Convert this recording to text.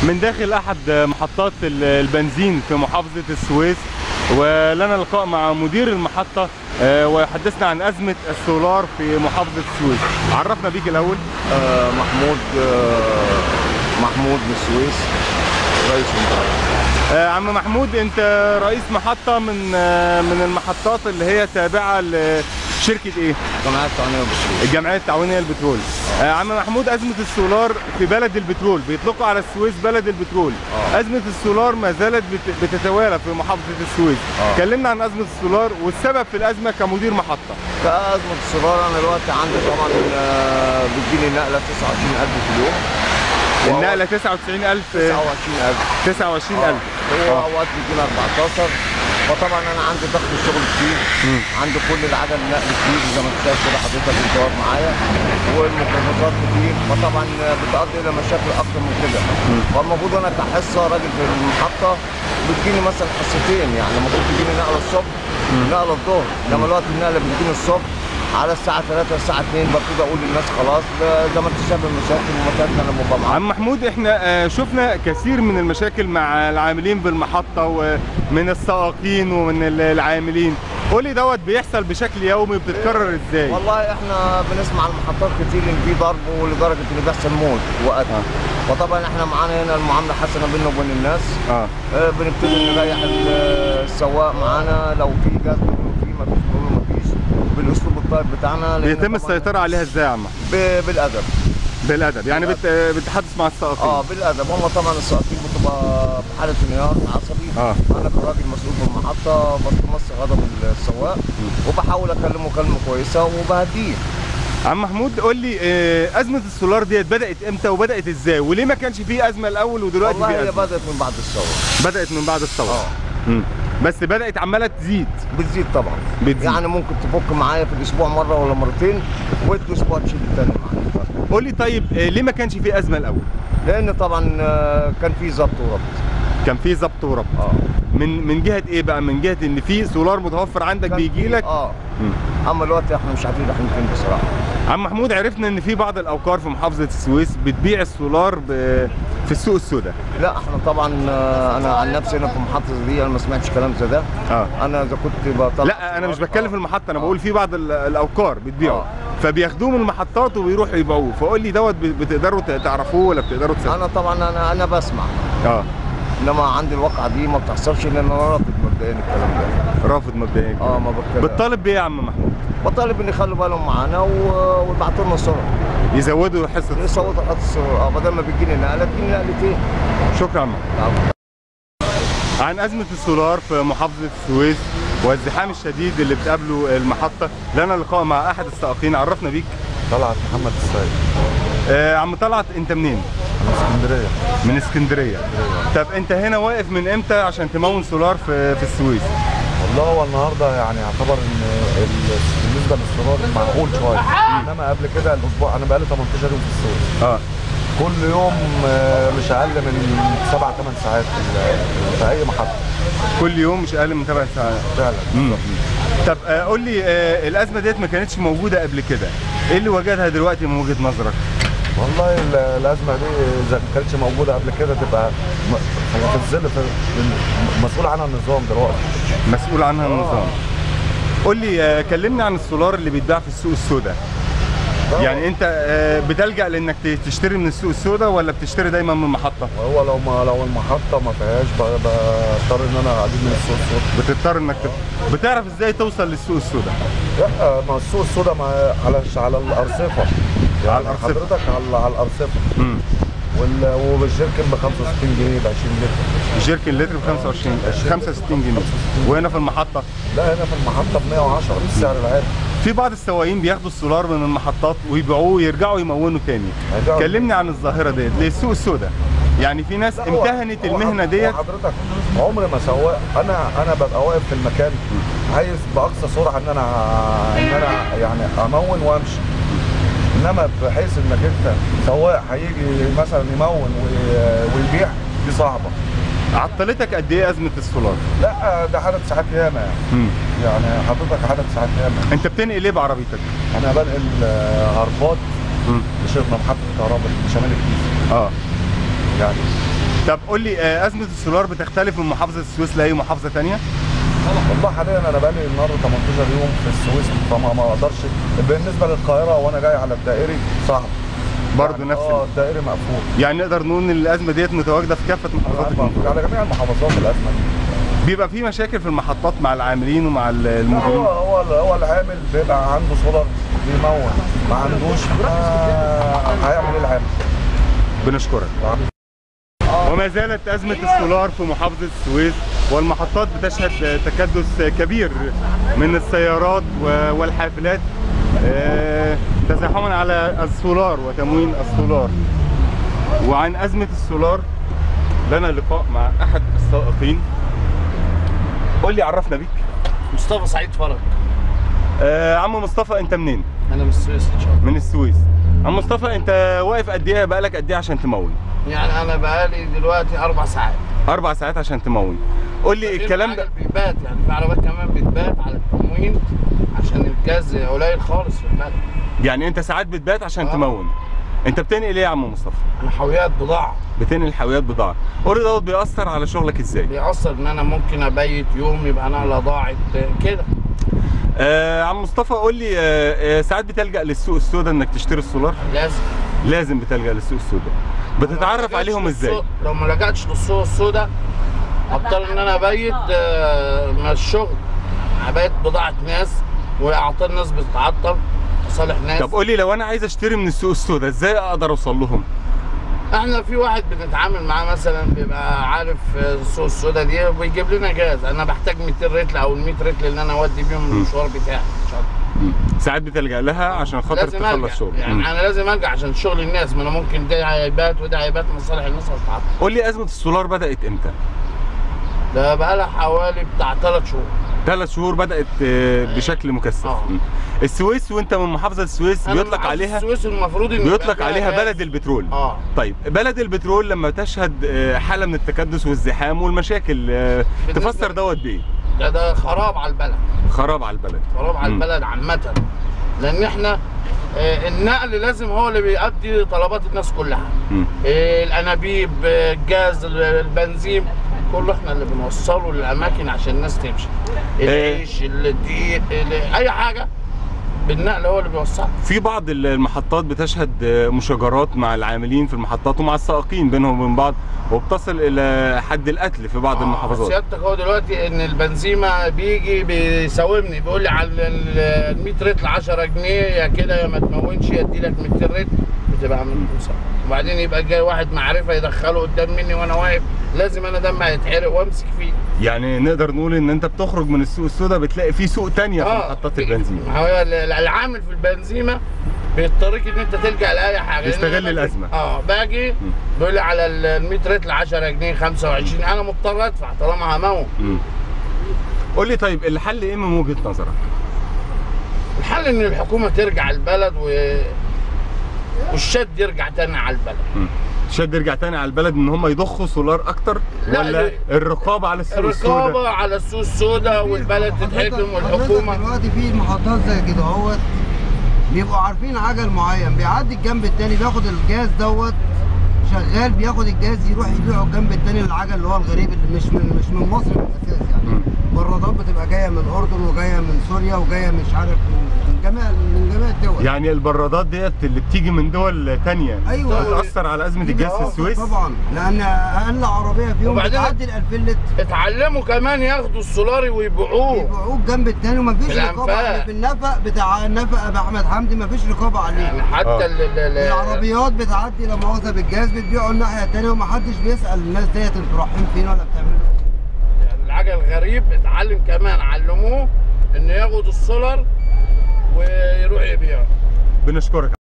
من داخل احد محطات ال- البنزين في محافظه السويس ولنا لقاء مع مدير المحطه آه، ويحدثنا عن ازمه السولار في محافظه السويس عرفنا بيك الاول آه، محمود آه، محمود من السويس رئيس المحطة آه، عم محمود انت رئيس محطه من آه، من المحطات اللي هي تابعه لشركه ايه جمعية التعاونية بالسويس الجمعيه التعاونيه للبترول آه، عم محمود ازمه السولار في بلد البترول بيطلقوا على السويس بلد البترول آه. ازمه السولار ما زالت بت- بتتوالى في محافظه السويس آه. كلمنا عن ازمه السولار والسبب في الازمه كمدير محطه كأزمة السولار أنا دلوقتي عندي طبعا آه، بتجيلي نقلة 29000 في اليوم النقله 99000 29000 29000 هو آه. اوقات بيجينا 14 فطبعا انا عندي ضغط الشغل كتير مم. عندي كل العدد النقل كتير زي ما انت شايف كده حضرتك انت واقف معايا والميكروباصات كتير فطبعا بتؤدي الى مشاكل اكتر من كده فالمفروض انا كحصه راجل في المحطه بتجيني مثلا حصتين يعني المفروض تجيني نقله الصبح نقله الظهر انما الوقت النقله بتجيني الصبح على الساعة 3 الساعة 2 ببتدي اقول للناس خلاص ده زي ما انت شايف المشاكل ومشاكل انا ببقى معاك عم محمود احنا آه، شفنا كثير من المشاكل مع العاملين بالمحطه ومن السائقين ومن ال- العاملين قولي دوت بيحصل بشكل يومي بتتكرر ازاي والله احنا بنسمع عن محطات كتير ان في ضرب ولدرجه ان بيحصل موت وقتل آه. فطبعا احنا معانا هنا المعامله حسنه بيننا وبين الناس اه اه بنبتدي نريح ال- السواق معانا لو في جد ولو في ما فيش نقول له ما فيش بالاسلوب الطيب بتاعنا لأن بيتم طبعاً السيطره عليها ازاي يا عم محمود؟ ب- بالادب بالادب يعني بت... بتحدث مع السائقين اه بالادب هم طبعا السائقين بتبقى في حاله انهيار عصبي آه. انا كراجل مسؤول في المحطه بتمص غضب السواق وبحاول اكلمه كلمه كويسه وبهديه عم محمود قول لي آه، ازمه السولار ديت بدات امتى وبدات ازاي وليه ما كانش فيه ازمه الاول ودلوقتي والله في هي ازمه بدات من بعد الثوره بدات من بعد الثوره اه مم. بس بدات عماله تزيد بتزيد طبعا بتزيد. يعني ممكن تفك معايا في الاسبوع مره ولا مرتين والاسبوع تشيل التاني معايا قول لي طيب آه، ليه ما كانش فيه ازمه الاول لان طبعا آه، كان في ظبط وربط كان فيه ضبط وربط اه من من جهه ايه بقى من جهه ان في سولار متوفر عندك كان بيجي في- لك اه مم. اما دلوقتي احنا مش عارفين رايحين فين بصراحه عم محمود عرفنا ان في بعض الاوقار في محافظه السويس بتبيع السولار ب... في السوق السوداء لا احنا طبعا آه، انا عن نفسي هنا في المحطه دي انا ما سمعتش كلام زي ده اه انا اذا كنت بطلع لا انا مش بتكلم في المحطه انا آه. بقول في بعض ال- الاوقار بتبيعوا آه. فبياخدوه من المحطات وبيروحوا يبيعوه فقول لي دوت ب- بتقدروا ت- تعرفوه ولا بتقدروا تسألوا انا طبعا انا انا بسمع اه انما عندي الواقعه دي ما بتحصلش لان انا رافض مبدئيا الكلام ده رافض مبدئيا اه ما بتكلم بتطالب بيه يا عم محمود بطالب ان يخلوا بالهم معانا و- ويبعتوا لنا صور يزودوا حصه يصوتوا حط الصور اه بدل ما بتجيني نقله تجيني نقلتين شكرا يا عم محمود. عن أزمة السولار في محافظة السويس والزحام الشديد اللي بتقابله المحطة لنا لقاء مع أحد السائقين عرفنا بيك طلعت محمد السيد آه عم طلعت أنت منين؟ من اسكندريه من اسكندرية طب أنت هنا واقف من إمتى عشان تمون سولار في, في السويس؟ والله هو النهارده يعني يعتبر ان ال- بالنسبه للسولار معقول شويه انما قبل كده الاسبوع انا بقالي 18 يوم في السويس اه كل يوم آه، مش اقل من 7 8 ساعات في ال- في اي محطه كل يوم مش أقل من 8 ساعات فعلا مم. طب آه قول لي آه الأزمة ديت ما كانتش موجودة قبل كده إيه اللي وجدها دلوقتي من وجهة نظرك؟ والله ال- الازمه دي اذا ما كانتش موجوده قبل كده تبقى م- في الظل في- مسؤول عنها النظام دلوقتي مسؤول عنها النظام قول لي آه كلمني عن السولار اللي بيتباع في السوق السوداء يعني انت آه، بتلجأ لانك ت- تشتري من السوق السوداء ولا بتشتري دايما من المحطة؟ وهو لو ما لو المحطه ما فيهاش ب- بضطر ان انا اجيب من السوق السوداء بتضطر انك ت- بتعرف ازاي توصل للسوق السوداء؟ لا ما السوق السوداء ما على على الارصفه على يعني الأرصفة. حضرتك على على الارصفه امم وال- وبالجيركن ب 65 جنيه ب 20 لتر الجيركن لتر ب 25 65 جنيه وهنا في المحطة لا هنا في المحطه ب 110 السعر العادي في بعض السواقين بياخدوا السولار من المحطات ويبيعوه ويرجعوا يمونوا تاني هيرجعوا. كلمني عن الظاهرة ديت للسوق السوداء يعني في ناس لا، هو- امتهنت هو المهنة حض- ديت هو حضرتك عمري ما سواق انا انا ببقى واقف في المكان عايز باقصى سرعه ان انا ان انا يعني امون وامشي انما بحيث انك انت سواق هيجي مثلا يمون وي- ويبيع دي صعبه عطلتك قد ايه أزمة السولار؟ لا ده عدد ساعات ياما يعني مم. يعني حضرتك عدد ساعات ياما انت بتنقل ايه بعربيتك؟ انا بنقل آه، عربات مم. لشركه محطه الكهرباء شمال الجيزه اه يعني طب قول لي آه، ازمه السولار بتختلف من محافظه السويس لاي محافظه تانية والله حاليا انا بقالي النهارده 18 يوم في السويس فما ما اقدرش بالنسبه للقاهره وانا جاي على الدائري صعب برضه يعني نفس اه ال- الدائري مقفول يعني نقدر نقول ان الازمه ديت متواجده في كافه محافظات الجمهوريه على جميع المحافظات الازمه دي بيبقى في مشاكل في المحطات مع العاملين ومع ال- هو المديرين هو هو العامل بيبقى عنده سولار بيمون ما عندوش ما هيعمل ايه العامل؟ بنشكرك وما زالت أزمة السولار في محافظة السويس والمحطات بتشهد تكدس كبير من السيارات و- والحافلات آه، تزاحما على السولار وتموين السولار وعن أزمة السولار لنا لقاء مع أحد السائقين قول لي عرفنا بيك مصطفى سعيد فرج آه، عم مصطفى أنت منين؟ انا من السويس ان شاء الله من السويس عم مصطفى أنت واقف قد إيه بقالك قد إيه عشان تمون؟ يعني انا بقالي دلوقتي اربع ساعات أربع ساعات عشان تمون قول لي الكلام ده بيبات يعني في عربيات كمان بتبات على التموين عشان الجاز قليل خالص في البلد يعني انت ساعات بتبات عشان آه. تمون انت بتنقل ايه يا عم مصطفى انا حاويات بضاعه بتنقل حاويات بضاعه قول لي دوت بيأثر على شغلك ازاي بيأثر ان انا ممكن ابيت يوم يبقى نقله ضاعت كده آه عم مصطفى قول لي آه آه ساعات بتلجأ للسوق السوداء انك تشتري السولار لازم لازم بتلجأ للسوق السوداء بتتعرف عليهم ازاي لو ما لجأتش للسوق السوداء اضطر ان انا ابيت آه، من الشغل ابيت بضاعه ناس واعطال ناس بتتعطل صالح ناس طب قول لي لو انا عايز اشتري من السوق السوداء ازاي اقدر اوصل لهم احنا في واحد بنتعامل معاه مثلا بيبقى عارف السوق السوداء دي وبيجيب لنا جاز انا بحتاج 200 رتل او ال 100 رتل اللي انا اودي بيهم المشوار بتاعي ان شاء الله ساعات بتلجأ لها عشان خاطر لازم ارجع تخلص شغل يعني مم. انا لازم ارجع عشان شغل الناس ما انا ممكن ده هيبات وده هيبات مصالح الناس هتتعطل قول لي ازمه السولار بدأت امتى ده بقى لها حوالي بتاع ثلاث شهور ثلاث شهور بدأت آه، بشكل مكثف آه. مم. السويس وانت من محافظه السويس أنا بيطلق معاك عليها السويس المفروض ان يبقى بيطلق فيها عليها جاز. بلد البترول اه طيب بلد البترول لما تشهد آه، حاله من التكدس والزحام والمشاكل آه، بالنسبة- تفسر دوت بايه ده ده خراب على البلد خراب على البلد خراب على مم. البلد عامة لأن احنا آه، النقل لازم هو اللي بيؤدي طلبات الناس كلها مم. آه، الأنابيب آه، الجاز البنزين كله احنا اللي بنوصله للأماكن عشان الناس تمشي العيش الدقيق ال- أي حاجة بالنقل هو اللي بيوصلها في بعض المحطات بتشهد آه، مشاجرات مع العاملين في المحطات ومع السائقين بينهم وبين بعض وبتصل الى حد القتل في بعض آه، المحافظات سيادتك هو دلوقتي ان البنزيمه بيجي بيساومني بيقول لي على ال 100 رتل 10 جنيه يا كده يا ما تمونش يدي لك 200 رتل بتبقى عامل مسابقة. وبعدين يبقى جاي واحد معرفه يدخله قدام مني وانا واقف لازم انا دمي هيتحرق وامسك فيه يعني نقدر نقول ان انت بتخرج من السوق السوداء بتلاقي في سوق تانية في محطات البنزين ما هو ال- ال- العامل في البنزيمه بيضطرك ان انت تلجا لاي حاجه يستغل لأن أنا باجي- الأزمة. اه باجي بيقول لي على ال 100 رتل 10 جنيه 25 انا مضطر ادفع طالما هموت مم. قول لي طيب الحل ايه من وجهة نظرك الحل ان الحكومه ترجع البلد و... والشد يرجع تاني على البلد مم. شد يرجع تاني على البلد ان هم يضخوا سولار اكتر لا، ولا ال- الرقابه على السوق السوداء الرقابه على السوق السوداء والبلد تتحكم والحكومه دلوقتي في محطات زي كده اهوت بيبقوا عارفين عجل معين بيعدي الجنب التاني بياخد الجاز دوت شغال بياخد الجاز يروح يبيعه الجنب التاني للعجل اللي هو الغريب اللي مش من مش من مصر من الاساس يعني مم. برادات بتبقى جايه من الاردن وجايه من سوريا وجايه مش عارف من من جميع من جميع الدول يعني البرادات ديت اللي بتيجي من دول تانية أيوة. بتأثر على أزمة الجاز في آه، السويس طبعا لان اقل عربيه فيهم وبعدين- بتعدي ال 2000 لتر اتعلموا كمان ياخدوا السولاري ويبيعوه بيبيعوه الجنب التاني ومفيش في رقابه الأنفاق. عليه في النفق بتاع النفق ابو احمد حمدي مفيش رقابه عليه يعني حتى آه. ال- ال- ال- العربيات بتعدي لا مؤاخذه بالجاز بتبيعوا الناحيه الثانيه ومحدش بيسال الناس ديت انتوا رايحين فين ولا بتعملوا ايه يعني العجل غريب اتعلم كمان علموه انه ياخد السولار ويروح يبيعه بنشكرك